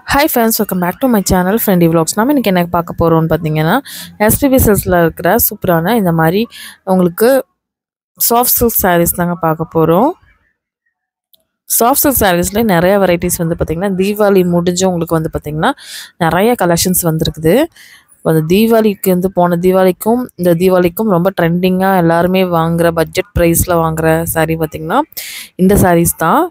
hi friends welcome back to my channel ஃப்ரெண்டி vlogs நம்ம இன்றைக்கி என்ன பார்க்க போகிறோம்னு பார்த்தீங்கன்னா எஸ்பிபி சில்ஸில் இருக்கிற சூப்பரான இந்த மாதிரி உங்களுக்கு சாஃப்ட் சில்க் சாரீஸ் தாங்க பார்க்க போகிறோம் சாஃப்ட் சில்க் சாரீஸில் நிறைய வெரைட்டிஸ் வந்து பார்த்திங்கன்னா தீபாவளி முடிஞ்சு உங்களுக்கு வந்து பார்த்திங்கன்னா நிறைய கலெக்ஷன்ஸ் வந்திருக்குது அந்த தீபாவளிக்கு வந்து போன தீபாவளிக்கும் இந்த தீபாவளிக்கும் ரொம்ப ட்ரெண்டிங்காக எல்லாருமே வாங்குகிற பட்ஜெட் ப்ரைஸில் வாங்குகிற saree பார்த்திங்கன்னா இந்த sarees தான்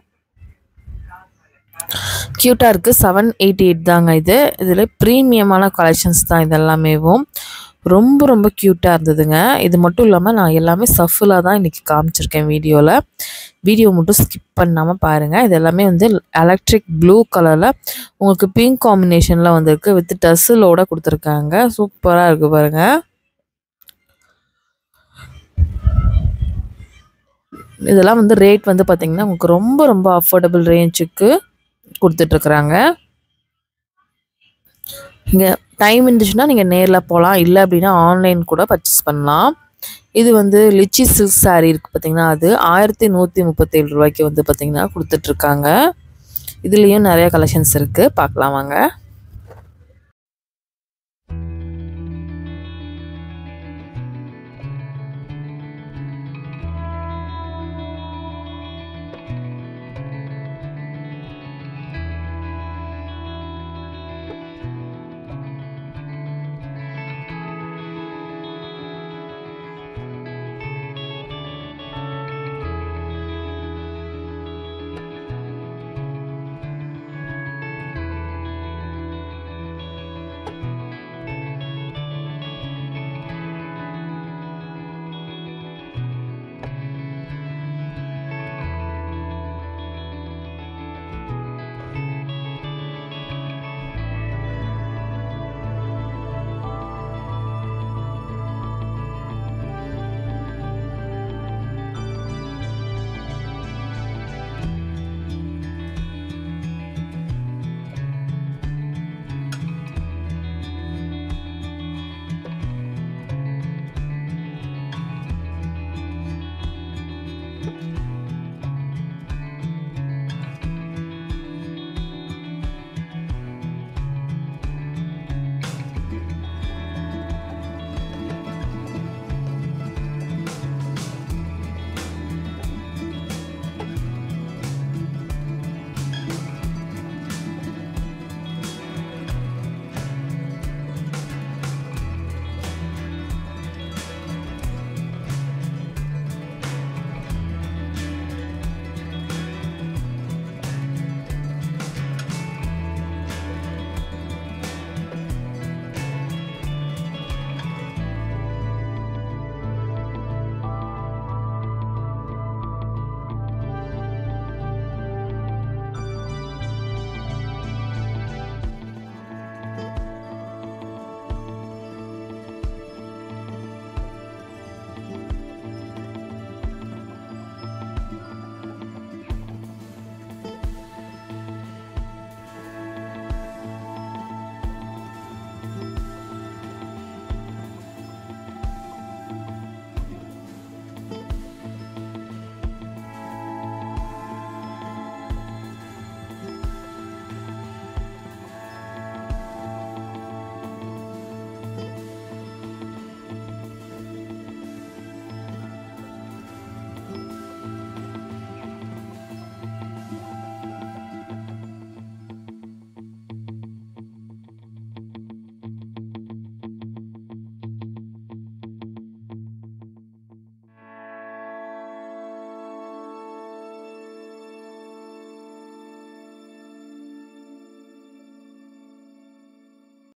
க்யூட்டாக இருக்குது செவன் எயிட்டி எயிட் தாங்க இது இதில் ப்ரீமியமான கலெக்ஷன்ஸ் தான் இது எல்லாமேவும் ரொம்ப ரொம்ப க்யூட்டாக இருந்ததுங்க இது மட்டும் இல்லாமல் நான் எல்லாமே சஃபிலாக தான் இன்றைக்கி காமிச்சிருக்கேன் வீடியோவில் வீடியோ மட்டும் ஸ்கிப் பண்ணாமல் பாருங்கள் இது எல்லாமே வந்து எலக்ட்ரிக் ப்ளூ கலரில் உங்களுக்கு பிங்க் காம்பினேஷனில் வந்திருக்கு வித் டஸ்ஸிலோட கொடுத்துருக்காங்க சூப்பராக இருக்குது பாருங்கள் இதெல்லாம் வந்து ரேட் வந்து பார்த்திங்கன்னா உங்களுக்கு ரொம்ப ரொம்ப அஃபோர்டபுள் ரேஞ்சுக்கு கொடுத்துட்ருக்குறாங்க இங்கே டைம் இருந்துச்சுன்னா நீங்கள் நேரில் போகலாம் இல்லை அப்படின்னா ஆன்லைன் கூட பர்ச்சேஸ் பண்ணலாம் இது வந்து லிச்சி சில்க் saree இருக்குது பார்த்தீங்கன்னா அது ஆயிரத்தி நூற்றி முப்பத்தேழு ரூபாய்க்கு வந்து பார்த்திங்கன்னா கொடுத்துட்ருக்காங்க இதுலேயும் நிறைய கலெக்ஷன்ஸ் இருக்குது பார்க்கலாம் வாங்க